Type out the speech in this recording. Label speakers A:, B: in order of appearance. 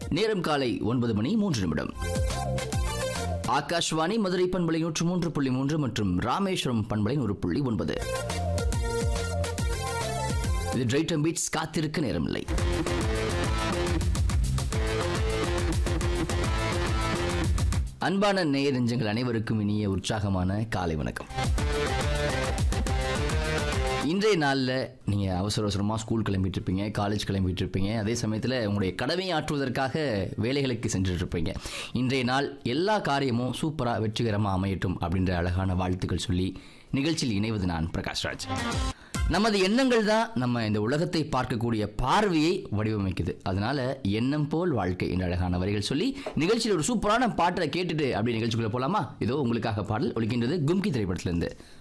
A: நேரம் காலை ஒன்பது மணி மூன்று நிமிடம் ஆகாஷ்வாணி மதுரை பண்பலை நூற்று மூன்று புள்ளி மூன்று மற்றும் ராமேஸ்வரம் பண்பலை ஒரு புள்ளி ஒன்பது இது டிரைட்டம் பீட்ஸ் காத்திருக்க நேரமில்லை அன்பான நேய நெஞ்சங்கள் அனைவருக்கும் இனிய உற்சாகமான காலை வணக்கம் இன்றைய நாளில் நீங்கள் அவசர அவசரமாக ஸ்கூல் கிளம்பிட்டு இருப்பீங்க காலேஜ் கிளம்பிட்டு இருப்பீங்க அதே சமயத்தில் உங்களுடைய கடமையை ஆற்றுவதற்காக வேலைகளுக்கு சென்றுட்டு இருப்பீங்க இன்றைய நாள் எல்லா காரியமும் சூப்பராக வெற்றிகரமாக அமையட்டும் அப்படின்ற அழகான வாழ்த்துக்கள் சொல்லி நிகழ்ச்சியில் இணைவது நான் பிரகாஷ்ராஜ் நமது எண்ணங்கள் தான் நம்ம இந்த உலகத்தை பார்க்கக்கூடிய பார்வையை வடிவமைக்குது அதனால எண்ணம் போல் வாழ்க்கை என்ற அழகான வரிகள் சொல்லி நிகழ்ச்சியில் ஒரு சூப்பரான பாட்டை கேட்டுட்டு அப்படி நிகழ்ச்சிக்குள்ள போலாமா இதோ உங்களுக்காக பாடல் ஒலிக்கின்றது கும்கி திரைப்படத்திலிருந்து